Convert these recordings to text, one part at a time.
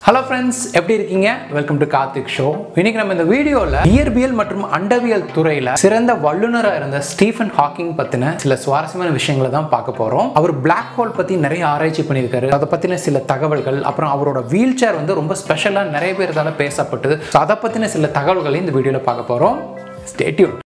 hello friends எப்படி இருக்கீங்க welcome to Karthik show இன்னைக்கு நம்ம இந்த வீடியோவில் இயற்பியல் மற்றும் அண்டவியல் துறையில் சிறந்த வல்லுநராக இருந்த ஸ்டீஃபன் ஹாக்கிங் பற்றின சில சுவாரஸ்யமான விஷயங்களை தான் பார்க்க போகிறோம் அவர் பிளாக் ஹோல் பற்றி நிறைய ஆராய்ச்சி பண்ணியிருக்காரு அதை பற்றின சில தகவல்கள் அப்புறம் அவரோட வீல் சேர் வந்து ரொம்ப ஸ்பெஷலாக நிறைய பேர்தால பேசப்பட்டது ஸோ அதை பற்றின சில தகவல்களை இந்த வீடியோவில் பார்க்க போகிறோம் ஸ்டேட்யூன்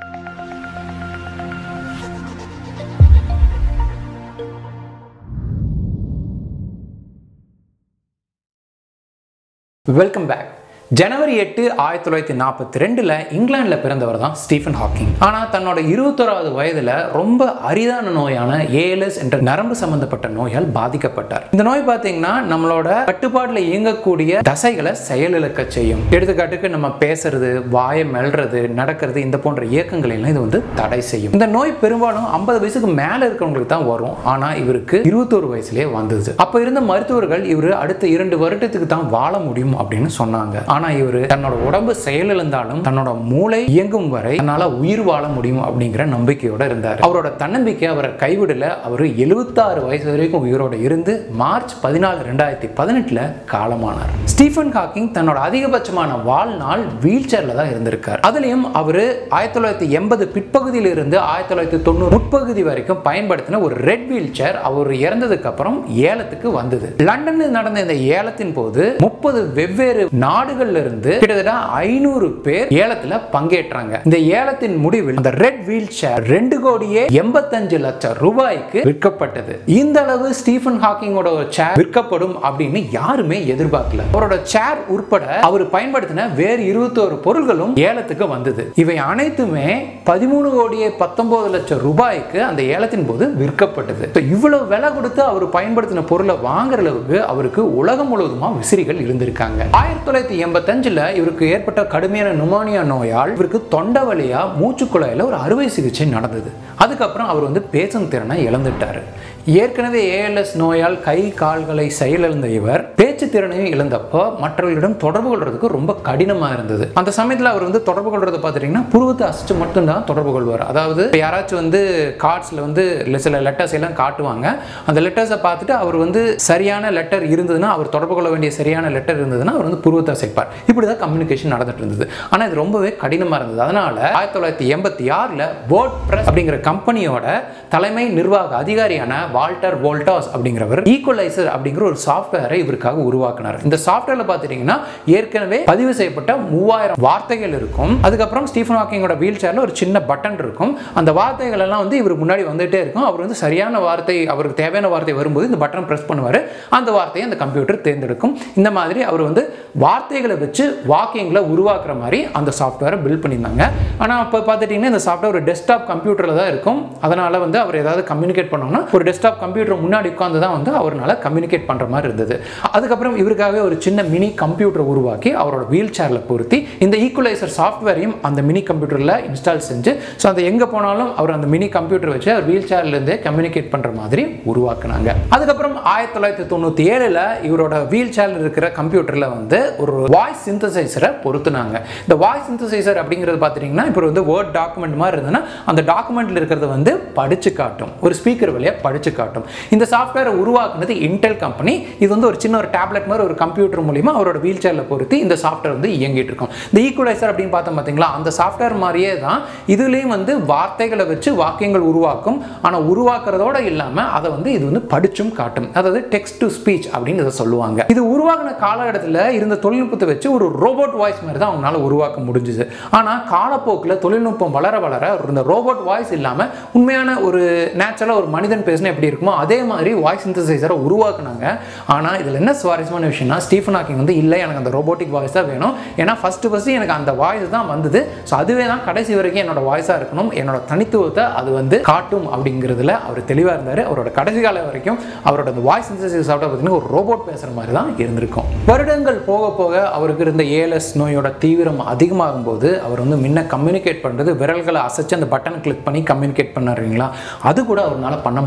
வெல்கம் பேக் ஜனவரி எட்டு ஆயிரத்தி தொள்ளாயிரத்தி நாற்பத்தி ரெண்டில் இங்கிலாந்தில் பிறந்தவர் தான் ஸ்டீஃபன் ஹாக்கிங் ஆனால் தன்னோட இருபத்தோராவது வயதில் ரொம்ப அரிதான நோயான ஏஎல்எஸ் என்ற நரம்பு சம்பந்தப்பட்ட நோயால் பாதிக்கப்பட்டார் இந்த நோய் பார்த்தீங்கன்னா நம்மளோட கட்டுப்பாட்டில் இயங்கக்கூடிய தசைகளை செயலிழக்க செய்யும் எடுத்துக்காட்டுக்கு நம்ம பேசுறது வாயை மெல்றது நடக்கிறது இந்த போன்ற இயக்கங்களை எல்லாம் இது வந்து தடை செய்யும் இந்த நோய் பெரும்பாலும் ஐம்பது வயசுக்கு மேலே இருக்கிறவங்களுக்கு தான் வரும் ஆனால் இவருக்கு இருபத்தோரு வயசுலேயே வந்தது அப்போ இருந்த மருத்துவர்கள் இவர் அடுத்த இரண்டு வருடத்துக்கு தான் வாழ முடியும் அப்படின்னு சொன்னாங்க ஆனா இவர் தன்னோட உடம்பு செயலிழந்தாலும் தன்னோட மூளை இயங்கும் வரை தன்னால உயிர் வாழ முடியும் அப்படிங்கிற நம்பிக்கையோட இருந்தார் அவரோட தன்னம்பிக்கை அவரை கைவிடல அவர் எழுபத்தாறு வயசு வரைக்கும் உயிரோட இருந்து மார்ச் பதினாலு ரெண்டாயிரத்தி பதினெட்டுல காலமானார் ஸ்டீஃபன் ஹாக்கிங் தன்னோட அதிகபட்சமான வாழ்நாள் வீல் சேர்ல தான் இருந்திருக்கார் அதுலயும் அவர் ஆயிரத்தி தொள்ளாயிரத்தி எண்பது பிற்பகுதியில் இருந்து ஆயிரத்தி தொள்ளாயிரத்தி தொண்ணூறு முற்பகுதி வரைக்கும் பயன்படுத்தின ஒரு ரெட் வீல் சேர் அவர் இறந்ததுக்கு அப்புறம் ஏலத்துக்கு வந்தது லண்டனில் நடந்த இந்த ஏலத்தின் போது முப்பது வெவ்வேறு நாடுகள்ல இருந்து கிட்டத்தட்ட ஐநூறு பேர் ஏலத்துல பங்கேற்றாங்க இந்த ஏலத்தின் முடிவில் அந்த ரெட் வீல் சேர் ரெண்டு கோடியே எண்பத்தஞ்சு லட்சம் ரூபாய்க்கு விற்கப்பட்டது இந்த அளவு ஸ்டீஃபன் ஹாக்கிங்கோட சேர் விற்கப்படும் அப்படின்னு யாருமே எதிர்பார்க்கல அவரோட சேர் உட்பட அவர் பயன்படுத்தின வேறு இருபத்தோரு பொருள்களும் ஏலத்துக்கு வந்தது இவை அனைத்துமே பதிமூணு கோடியே பத்தொன்பது லட்சம் ரூபாய்க்கு அந்த ஏலத்தின் போது விற்கப்பட்டது So, இவ்வளவு விலை கொடுத்து அவர் பயன்படுத்தின பொருளை வாங்குற அளவுக்கு அவருக்கு உலகம் முழுவதுமா விசிறிகள் இருந்திருக்காங்க ஆயிரத்தி தொள்ளாயிரத்தி எண்பத்தஞ்சுல இவருக்கு ஏற்பட்ட கடுமையான நுமானியா நோயால் இவருக்கு தொண்டை வழியா மூச்சுக்குழாயில ஒரு அறுவை சிகிச்சை நடந்தது அதுக்கப்புறம் அவர் வந்து பேசும் திறனை இழந்துட்டாரு ஏற்கனவே ஏஎல்எஸ் நோயால் கை கால்களை செயலிழந்த இவர் பேச்சு திறனையும் இழந்தப்போ மற்றவர்களிடம் தொடர்பு கொள்றதுக்கு ரொம்ப கடினமாக இருந்தது அந்த சமயத்தில் அவர் வந்து தொடர்பு கொள்றதை பார்த்துட்டிங்கன்னா புருவத்தை அசிச்சு மட்டும்தான் தொடர்பு கொள்வார் அதாவது இப்ப யாராச்சும் வந்து கார்ட்ஸில் வந்து சில லெட்டர்ஸ் எல்லாம் காட்டுவாங்க அந்த லெட்டர்ஸை பார்த்துட்டு அவர் வந்து சரியான லெட்டர் இருந்ததுன்னா அவர் தொடர்பு கொள்ள வேண்டிய சரியான லெட்டர் இருந்ததுன்னா அவர் வந்து புருவத்தை அசைப்பார் இப்படி தான் கம்யூனிகேஷன் நடந்துட்டு இருந்தது ஆனால் இது ரொம்பவே கடினமாக இருந்தது அதனால ஆயிரத்தி தொள்ளாயிரத்தி எண்பத்தி ஆறில் வேர்ட் பிரஸ் அப்படிங்கிற கம்பெனியோட தலைமை நிர்வாக அதிகாரியான வால்டர் வோல்டாஸ் அப்படிங்கிறவர் ஈக்குவலைசர் அப்படிங்கிற ஒரு சாஃப்ட்வேரை இவருக்காக உருவாக்கினார் இந்த சாஃப்ட்வேர்ல பார்த்துட்டீங்கன்னா ஏற்கனவே பதிவு செய்யப்பட்ட மூவாயிரம் வார்த்தைகள் இருக்கும் அதுக்கப்புறம் ஸ்டீஃபன் ஹாக்கிங்கோட வீல் சேர்ல ஒரு சின்ன பட்டன் இருக்கும் அந்த வார்த்தைகள் எல்லாம் வந்து இவர் முன்னாடி வந்துட்டே இருக்கும் அவர் வந்து சரியான வார்த்தை அவருக்கு தேவையான வார்த்தை வரும்போது இந்த பட்டன் பிரஸ் பண்ணுவார் அந்த வார்த்தையை அந்த கம்ப்யூட்டர் தேர்ந்தெடுக்கும் இந்த மாதிரி அவர் வந்து வார்த்தைகளை வச்சு வாக்கியங்களை உருவாக்குற மாதிரி அந்த சாஃப்ட்வேரை பில்ட் பண்ணியிருந்தாங்க ஆனால் இப்போ பார்த்துட்டிங்கன்னா இந்த சாஃப்ட்வேர் ஒரு டெஸ்க்டாப் கம்ப்யூட்டரில் தான் இருக்கும் அதனால் வந்து அவர் ஏதாவது கம்யூனிகேட் பண்ணோம்னா ஒரு டெஸ்க்டாப் கம்ப்யூட்டர் முன்னாடி உட்காந்து தான் வந்து அவரால் கம்யூனிகேட் பண்ணுற மாதிரி இருந்தது அதுக்கப்புறம் இவருக்காகவே ஒரு சின்ன மினி கம்ப்யூட்டர் உருவாக்கி அவரோட வீல் சேரில் பொருத்தி இந்த ஈக்குவலைசர் சாஃப்ட்வேரையும் அந்த மினி கம்ப்யூட்டரில் இன்ஸ்டால் செஞ்சு ஸோ அந்த எங்கே போனாலும் அவர் அந்த மினி கம்ப்யூட்டர் வச்சு அவர் வீல் சேர்லேருந்தே கம்யூனிகேட் பண்ணுற மாதிரி உருவாக்குனாங்க அதுக்கப்புறம் ஆயிரத்தி தொள்ளாயிரத்தி தொண்ணூற்றி ஏழில் இவரோட வீல் சேரில் இருக்கிற கம்ப்யூட்டரில் வந்து ஒரு வாய்ஸ் சிந்தசைசரை பொருத்துனாங்க இந்த வாய்ஸ் சிந்தசைசர் அப்படிங்கிறது பார்த்துட்டிங்கன்னா இப்போ வந்து வேர்ட் டாக்குமெண்ட் மாதிரி இருந்ததுன்னா அந்த டாக்குமெண்ட்டில் இருக்கிறத வந்து படிச்சு காட்டும் ஒரு ஸ்பீக்கர் வழியாக படிச்சு காட்டும் இந்த சாஃப்ட்வேரை உருவாக்குனது இன்டெல் கம்பெனி இது வந்து ஒரு சின்ன ஒரு டேப்லெட் மாதிரி ஒரு கம்ப்யூட்டர் மூலியமா அவரோட வீல் சேரில் பொருத்தி இந்த சாஃப்ட்வேர் வந்து இயங்கிட்டு இருக்கும் இந்த ஈக்குவலைசர் அப்படின்னு பார்த்தோம் பார்த்தீங்களா அந்த சாஃப்ட்வேர் மாதிரியே தான் இதுலேயும் வந்து வார்த்தைகளை வச்சு வாக்கியங்கள் உருவாக்கும் ஆனால் உருவாக்குறதோட இல்லாமல் அதை வந்து இது வந்து படிச்சும் காட்டும் அதாவது டெக்ஸ்ட் டு ஸ்பீச் அப்படின்னு இதை சொல்லுவாங்க இது உருவாக்கின காலகட்டத்தில் இருந்த தொழில்நுட்பத்தை வச்சு ஒரு ரோபோட் வாய்ஸ் மாதிரி தான் அவங்களால உருவாக்க முடிஞ்சுது ஆனால் காலப்போக்கில் தொழில்நுட்பம் வளர வளர இந்த ரோபோட் வாய்ஸ் இல்லாமல் உண்மையான ஒரு நேச்சுரலாக ஒரு மனிதன் பேசினா எப்படி இருக்குமோ அதே மாதிரி வாய்ஸ் சிந்தசைசரை உருவாக்குனாங்க ஆனால் இதில் என்ன சுவாரஸ்யமான விஷயம்னா ஸ்டீஃபன் ஹாக்கிங் வந்து இல்லை எனக்கு அந்த ரோபோட்டிக் வாய்ஸ் தான் வேணும் ஏன்னா ஃபஸ்ட்டு ஃபஸ்ட்டு எனக்கு அந்த வாய்ஸ் தான் வந்தது ஸோ அதுவே தான் கடைசி வரைக்கும் என்னோட வாய்ஸாக இருக்கணும் என்னோட தனித்துவத்தை அது வந்து காட்டும் அப்படிங்கிறதுல அவர் தெளிவாக இருந்தார் அவரோட கடைசி காலம் வரைக்கும் அவரோட அந்த வாய்ஸ் சிந்தசைஸ் சாப்பிட்டா பார்த்தீங்கன்னா ஒரு ரோபோட் பேசுகிற மாதிரி தான் இருந்திருக்கும் வருடங்கள் போக போக அவருக்கு இருந்த ஏஎல்எஸ் நோயோட தீவிரம் அதிகமாகும் போது அவர் வந்து முன்ன கம்யூனிகேட் பண்ணுறது விரல்களை அசைச்சு அந்த பட்டன் கிளிக் பண்ணி கம்யூனிகேட் பண்ணாருங்களா அது கூட அவரால் பண்ண முடியாமல் போச்சு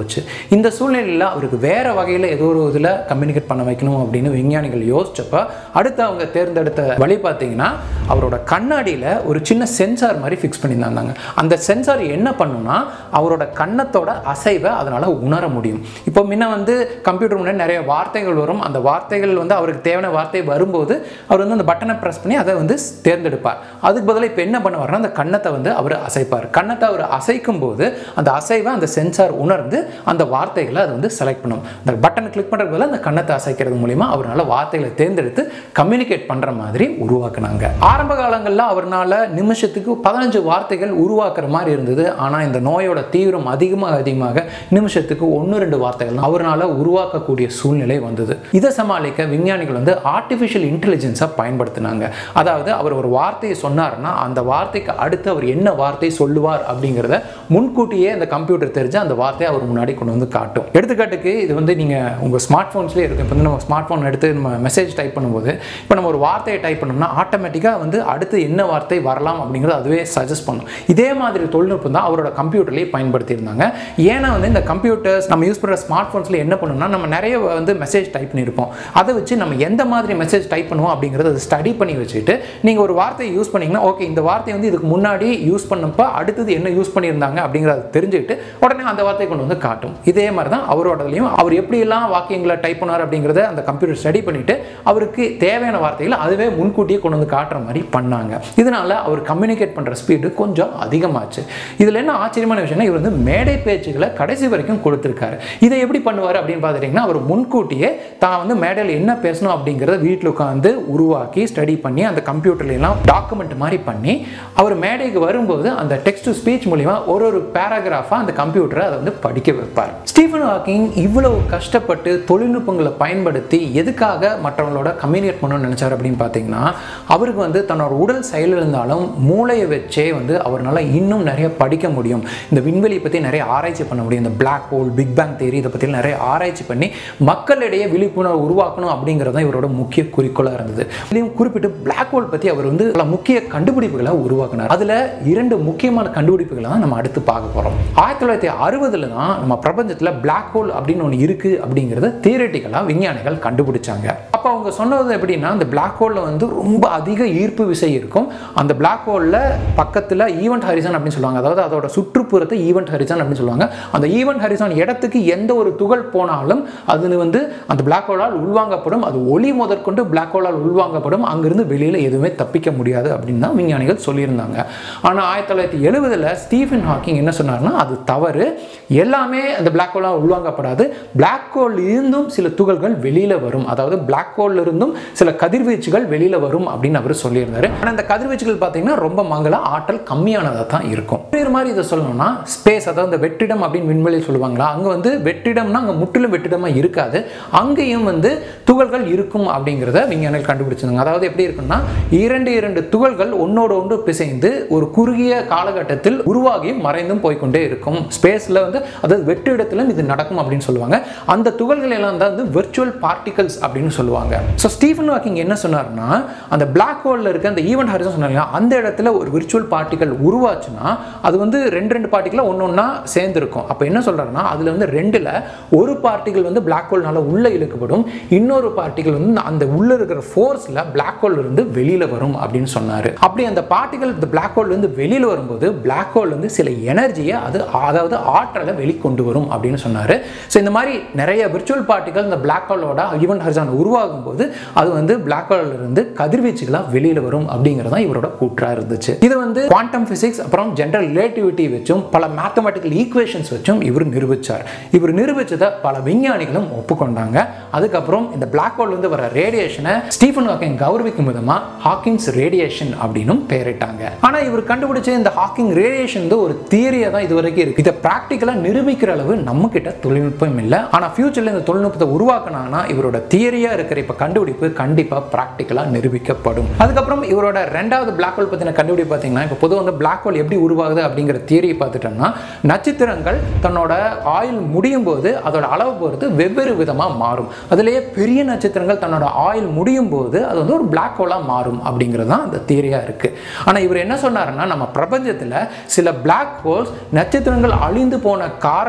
போச்சு இந்த சூழ்நிலையில் அவருக்கு வேற வகையில் ஏதோ ஒரு இதில் கம்யூனிகேட் பண்ண வைக்கணும் அப்படின்னு விஞ்ஞானிகள் யோசிச்சப்ப அடுத்து அவங்க தேர்ந்தெடுத்த வழி பார்த்தீங்கன்னா அவரோட கண்ணாடியில் ஒரு சின்ன சென்சார் மாதிரி ஃபிக்ஸ் பண்ணியிருந்தாங்க அந்த சென்சார் என்ன பண்ணுன்னா அவரோட கன்னத்தோட அசைவை அதனால் உணர முடியும் இப்போ முன்ன வந்து கம்ப்யூட்டர் முன்னாடி நிறைய வார்த்தைகள் வரும் அந்த வார்த்தைகள் வந்து அவருக்கு தேவையான வார்த்தை வரும்போது அவர் வந்து அந்த பட்டனை ப்ரெஸ் பண்ணி அதை வந்து தேர்ந்தெடுப்பார் அதுக்கு பதிலாக இப்போ என்ன பண்ணுவார்னா அந்த கன்னத்தை வந்து அவர் அசைப்பார் கன்னத்தை அவர் அசைக்கும் போது அந்த அசைவை அந்த சென்சார் உணர்ந்து அந்த வார்த்தைகளை அது வந்து செலக்ட் பண்ணும் அந்த பட்டனை கிளிக் பண்ணுறது பதிலாக அந்த கன்னத்தை அசைக்கிறது மூலிமா அவரால் வார்த்தைகளை தேர்ந்தெடுத்து கம்யூனிகேட் பண்ணுற மாதிரி உருவாக்குனாங்க ஆரம்ப காலங்களில் அவரால் நிமிஷத்துக்கு பதினஞ்சு வார்த்தைகள் உருவாக்குற மாதிரி இருந்தது ஆனால் இந்த நோயோட தீவிரம் அதிகமாக அதிகமாக நிமிஷத்துக்கு ஒன்று ரெண்டு வார்த்தைகள் தான் அவரால் உருவாக்கக்கூடிய சூழ்நிலை வந்தது இதை சமாளிக்க விஞ்ஞானிகள் வந்து ஆர்டிஃபிஷியல் இன்டெலிஜென்ஸை பயன்படுத்தினாங்க அதாவது அவர் ஒரு வார்த்தையை சொன்னார்னா அந்த வார்த்தைக்கு அடுத்து அவர் என்ன வார்த்தை சொல்லுவார் அப்படிங்கிறத முன்கூட்டியே அந்த கம்ப்யூட்டர் தெரிஞ்சு அந்த வார்த்தையை அவர் முன்னாடி கொண்டு வந்து காட்டும் எடுத்துக்காட்டுக்கு இது வந்து நீங்கள் உங்கள் ஸ்மார்ட் ஃபோன்ஸ்லேயே இருக்கும் இப்போ வந்து நம்ம ஸ்மார்ட் ஃபோன் எடுத்து நம்ம மெசேஜ் டைப் பண்ணும்போது இப்போ நம்ம ஒரு வார்த்தையை டைப் பண்ணோம்னா ஆட்டோமேட்டிக்காக வந்து அடுத்து என்ன வார்த்தை வரலாம் அப்படிங்கிறது அதுவே சஜஸ்ட் பண்ணும் இதே மாதிரி தொழில்நுட்பம் தான் அவரோட கம்ப்யூட்டர்லேயே பயன்படுத்தியிருந்தாங்க ஏன்னா வந்து இந்த கம்ப்யூட்டர்ஸ் நம்ம யூஸ் பண்ணுற ஸ்மார்ட் ஃபோன்ஸில் என்ன பண்ணணும்னா நம்ம நிறைய வந்து மெசேஜ் டைப் பண்ணியிருப்போம் அதை வச்சு நம்ம எந்த மாதிரி மெசேஜ் டைப் பண்ணுவோம் அப்படிங்கிறத அதை ஸ்டடி பண்ணி வச்சுட்டு நீங்கள் ஒரு வார்த்தையை யூஸ் பண்ணீங்கன்னா ஓகே இந்த வார்த்தை வந்து இதுக்கு முன்னாடி யூஸ் பண்ணப்போ அடுத்தது என்ன யூஸ் பண்ணியிருந்தாங்க அப்படிங்கிறத தெரிஞ்சுக்கிட்டு உடனே அந்த வார்த்தையை கொண்டு வந்து காட்டும் இதே மாதிரி தான் அவரோடதுலையும் அவர் எப்படியெல்லாம் வாக்கியங்களை டைப் பண்ணார் அப்படிங்கிறத அந்த கம்ப்யூட்டர் ஸ்டடி பண்ணிட்டு அவருக்கு தேவையான வார்த்தைகளை அதுவே முன்கூட்டியே கொண்டு வந்து காட்டுற மாதிரி பண்ணாங்க இதனால அவர் கம்யூனிகேட் பண்ணுற ஸ்பீடு கொஞ்சம் அதிகமாச்சு இதில் என்ன ஆச்சரியமான விஷயம்னா இவர் வந்து மேடை பேச்சுகளை கடைசி வரைக்கும் கொடுத்துருக்காரு இதை எப்படி பண்ணுவார் அப்படின்னு பார்த்துட்டிங்கன்னா அவர் முன்கூட்டியே தான் வந்து மேடையில் என்ன பேசணும் அப்படிங்கிறத வீட்டில் உட்காந்து உருவாக்கி ஸ்டடி பண்ணி அந்த கம்ப்யூட்டர்ல எல்லாம் டாக்குமெண்ட் மாதிரி பண்ணி அவர் மேடைக்கு வரும்போது அந்த டெக்ஸ்ட் டு ஸ்பீச் மூலிமா ஒரு ஒரு பேராகிராஃபாக அந்த கம்ப்யூட்டரை அதை வந்து படிக்க வைப்பார் ஸ்டீஃபன் ஹாக்கிங் இவ்வளவு கஷ்டப்பட்டு தொழில்நுட்பங்களை பயன்படுத்தி எதுக்காக மற்றவங்களோட கம்யூனிகேட் பண்ணணும்னு நினைச்சார் அப்படின்னு பார்த்தீங்கன்னா அவருக்கு வந்து தன்னோட உடல் செயல் இருந்தாலும் மூளையை வச்சே வந்து அவரால் இன்னும் நிறைய படிக்க முடியும் இந்த விண்வெளியை பற்றி நிறைய ஆராய்ச்சி பண்ண முடியும் இந்த black hole big bang theory இதை பற்றி நிறைய ஆராய்ச்சி பண்ணி மக்களிடையே விழிப்புணர்வு உருவாக்கணும் அப்படிங்கிறது தான் இவரோட முக்கிய குறிக்கோளாக இருந்தது இதுலையும் குறிப்பிட்டு பிளாக் ஹோல் பற்றி அவர் வந்து பல முக்கிய கண்டுபிடிப்புகளை உருவாக்கினார் அதில் இரண்டு முக்கியமான கண்டுபிடிப்புகளை தான் நம்ம அடுத்து பார்க்க போகிறோம் ஆயிரத்தி தொள்ளாயிரத்தி அறுபதுல தான் நம்ம பிரபஞ்சத்தில் பிளாக் ஹோல் அப்படின்னு ஒன்று இருக்குது அப்படிங்கிறத தியரட்டிக்கலாக விஞ்ஞானிகள் கண்டுபிடிச்சாங்க அப்போ அவங்க சொன்னது எப்படின்னா அந்த பிளாக் ஹோலில் வந்து ரொம்ப அதிக ஈர்ப்பு விசை இருக்கும் அந்த பிளாக் ஹோலில் பக்கத்தில் ஈவெண்ட் ஹரிசன் அப்படின்னு சொல்லுவாங்க அதாவது அதோட சுற்றுப்புறத்தை ஈவெண்ட் ஹரிசன் அப்படின்னு சொல்லுவாங்க அந்த ஈவெண்ட் ஹரிசன் இடத்துக்கு எந்த ஒரு துகள் போனாலும் அது வந்து அந்த பிளாக் ஹோலால் உள்வாங்கப்படும் அது ஒளி முதற்கொண்டு பிளாக் ஹோலால் உள்வாங்கப்படும் அங்கிருந்து வெளியில் எதுவுமே தப்பிக்க முடியாது அப்படின்னு தான் விஞ்ஞானிகள் சொல்லியிருந்தாங்க ஆனால் ஆயிரத்தி தொள்ளாயிரத்தி எழுபதில் ஸ்டீஃபன் ஹாக்கிங் என்ன சொன்னார்னா அது தவறு எல்லாமே அந்த பிளாக் ஹோலாக உள்வாங்கப்படாது பிளாக் ஹோல் இருந்தும் சில துகள்கள் வெளியில் வரும் அதாவது பிளாக் ஹோல்ல இருந்தும் சில கதிர்வீச்சுகள் வெளியில் வரும் அப்படின்னு அவர் சொல்லியிருந்தாரு ஆனால் இந்த கதிர்வீச்சுகள் பார்த்தீங்கன்னா ரொம்ப மங்கள ஆற்றல் கம்மியானதாக தான் இருக்கும் வேறு மாதிரி இதை சொல்லணும்னா ஸ்பேஸ் அதாவது இந்த வெற்றிடம் அப்படின்னு விண்வெளி சொல்லுவாங்களா அங்கே வந்து வெற்றிடம்னா அங்கே முற்றிலும் வெற்றிடமாக இருக்காது அங்கேயும் வந்து துகள்கள் இருக்கும் அப்படிங்கிறத விஞ்ஞானிகள் கண்டுபிடிச்சிருந்தாங்க அதாவது எப்படி இருக்குன்னா இரண்டு இரண்டு துகள்கள் ஒன்னோட ஒன்று பிசைந்து ஒரு குறுகிய காலகட்டத்தில் உருவாகியும் மறைந்தும் போய்க்கொண்டே இருக்கும் ஸ்பேஸில் வந்து அதாவது வெற்றிடத்திலும் இது நடக்கும் அப்படின்னு சொல்லுவாங்க அந்த துகள்கள் எல்லாம் தான் வந்து வெர்ச்சுவல் பார்ட்டிகல்ஸ் அப்படின்னு சொல்லுவாங்க ஸோ ஸ்டீஃபன் வாக்கிங் என்ன சொன்னார்னா அந்த பிளாக் ஹோலில் இருக்க அந்த ஈவெண்ட் ஹரிசன் சொன்னாங்க அந்த இடத்துல ஒரு விர்ச்சுவல் பார்ட்டிகல் உருவாச்சுன்னா அது வந்து ரெண்டு ரெண்டு பார்ட்டிகலாக ஒன்று ஒன்றா சேர்ந்துருக்கும் அப்போ என்ன சொல்கிறாருன்னா அதில் வந்து ரெண்டில் ஒரு பார்ட்டிகல் வந்து பிளாக் ஹோல்னால உள்ளே இழுக்கப்படும் இன்னொரு பார்ட்டிகல் வந்து அந்த உள்ளே இருக்கிற ஃபோர்ஸில் பிளாக் ஹோல் இருந்து வெளியில் வரும் அப்படின்னு சொன்னார் அப்படி அந்த பார்ட்டிகல் இந்த பிளாக் ஹோல் இருந்து வெளியில் வரும்போது பிளாக் ஹோல் வந்து சில எனர்ஜியை அது அதாவது ஆற்றலை வெளிக்கொண்டு வரும் அப்படின்னு சொன்னார் ஸோ இந்த மாதிரி நிறைய விர்ச்சுவல் பார்ட்டிகல் இந்த பிளாக் ஹோலோட ஈவெண்ட் ஹரிசான் உருவாகும் போது அது வந்து பிளாக் ஹோலில் இருந்து கதிர்வீச்சுகளாக வெளியில் வரும் அப்படிங்கிறது தான் இவரோட கூற்றாக இருந்துச்சு இது வந்து குவாண்டம் ஃபிசிக்ஸ் அப்புறம் ஜென்ரல் ரிலேட்டிவிட்டி வச்சும் பல மேத்தமெட்டிக்கல் ஈக்குவேஷன்ஸ் வச்சும் இவர் நிரூபிச்சார் இவர் நிரூபிச்சதை பல விஞ்ஞானிகளும் ஒப்புக்கொண்டாங்க அதுக்கப்புறம் இந்த பிளாக் ஹோல் வந்து வர ரேடியேஷனை ஸ்டீஃபன் ஹாக்கிங் கௌரவிக்கும் விதமா ஹாக்கிங்ஸ் ரேடியேஷன் அப்படின்னும் பெயரிட்டாங்க ஆனா இவர் கண்டுபிடிச்ச இந்த ஹாக்கிங் ரேடியேஷன் வந்து ஒரு தியரியா தான் இது வரைக்கும் இருக்கு இதை பிராக்டிக்கலா நிரூபிக்கிற அளவு நம்ம கிட்ட தொழில்நுட்பம் இல்லை ஆனா ஃபியூச்சர்ல இந்த தொழில்நுட்பத்தை உருவாக்கினாங்கன்னா இவரோட தியரியா இருக்கிற இப்ப கண்டுபிடிப்பு கண்டிப்பா பிராக்டிக்கலா நிரூபிக்கப்படும் அதுக்கப்புறம் இவரோட ரெண்டாவது பிளாக் ஹோல் பத்தின கண்டுபிடிப்பு பார்த்தீங்கன்னா இப்போ பொதுவாக வந்து பிளாக் ஹோல் எப்படி உருவாகுது அப்படிங்கிற தியரியை பார்த்துட்டோம்னா நட்சத்திரங்கள் தன்னோட ஆயுள் முடியும் போது அதோட அளவு பொறுத்து வெவ்வேறு விதமாக மாறும் அதுலேயே பெரிய நட்சத்திரங்கள் தன்னோட ஆயுள் முடியும் போது அது வந்து ஒரு பிளாக் ஹோலாக மாறும் அப்படிங்கிறது தான் அந்த தியரியாக இருக்குது ஆனால் இவர் என்ன சொன்னாருன்னா நம்ம பிரபஞ்சத்தில் சில பிளாக் ஹோல்ஸ் நட்சத்திரங்கள் அழிந்து போன காரண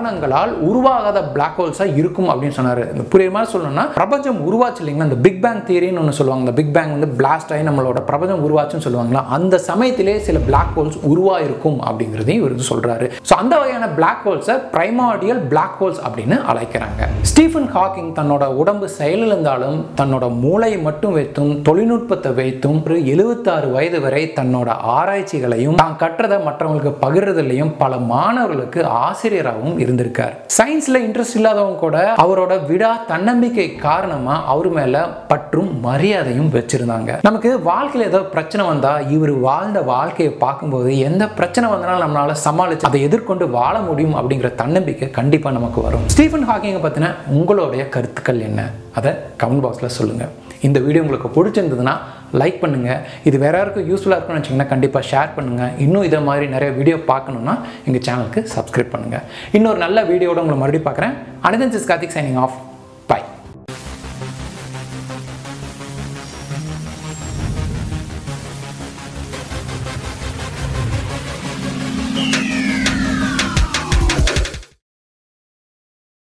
காரணங்களால் உருவாகாத பிளாக் ஹோல்ஸாக இருக்கும் அப்படின்னு சொன்னார் புரியுற மாதிரி சொல்லணும்னா பிரபஞ்சம் உருவாச்சு இல்லைங்களா இந்த பிக் பேங் தியரின்னு ஒன்று சொல்லுவாங்க இந்த பிக் பேங் வந்து பிளாஸ்ட் ஆகி நம்மளோட பிரபஞ்சம் உருவாச்சுன்னு சொல்லுவாங்களா அந்த சமயத்திலே சில பிளாக் ஹோல்ஸ் உருவாயிருக்கும் அப்படிங்கிறதையும் இவர் வந்து சொல்றாரு ஸோ அந்த வகையான பிளாக் ஹோல்ஸை பிரைமார்டியல் பிளாக் ஹோல்ஸ் அப்படின்னு அழைக்கிறாங்க ஸ்டீஃபன் ஹாக்கிங் தன்னோட உடம்பு செயலிழந்தாலும் தன்னோட மூளை மட்டும் வைத்தும் தொழில்நுட்பத்தை வைத்தும் ஒரு எழுபத்தாறு வயது வரை தன்னோட ஆராய்ச்சிகளையும் தான் கற்றதை மற்றவங்களுக்கு பகிர்றதுலையும் பல மாணவர்களுக்கு ஆசிரியராகவும் இருந்திருக்கார் சயின்ஸ்ல இன்ட்ரெஸ்ட் இல்லாதவங்க கூட அவரோட விடா தன்னம்பிக்கை காரணமா அவர் மேல பற்றும் மரியாதையும் வச்சிருந்தாங்க நமக்கு வாழ்க்கையில் ஏதோ பிரச்சனை வந்தா இவர் வாழ்ந்த வாழ்க்கையை பார்க்கும்போது எந்த பிரச்சனை வந்தாலும் நம்மளால சமாளிச்சு அதை எதிர்கொண்டு வாழ முடியும் அப்படிங்கிற தன்னம்பிக்கை கண்டிப்பா நமக்கு வரும் ஸ்டீஃபன் ஹாக்கிங்கை பத்தின உங்களுடைய கருத்துக்கள் என்ன அதை கமெண்ட் பாக்ஸ்ல சொல்லுங்க இந்த வீடியோ உங்களுக்கு பிடிச்சிருந்ததுன்னா லைக் பண்ணுங்கள் இது வேற யாருக்கும் யூஸ்ஃபுல்லாக இருக்கும்னு வச்சிங்கன்னா கண்டிப்பாக ஷேர் பண்ணுங்கள் இன்னும் இதை மாதிரி நிறைய வீடியோ பார்க்கணுன்னா எங்கள் சேனலுக்கு சப்ஸ்கிரைப் பண்ணுங்கள் இன்னொரு நல்ல வீடியோட உங்களை மறுபடியும் பார்க்குறேன் அனிதன் சிஸ் கார்த்திக் சைனிங் ஆஃப் பை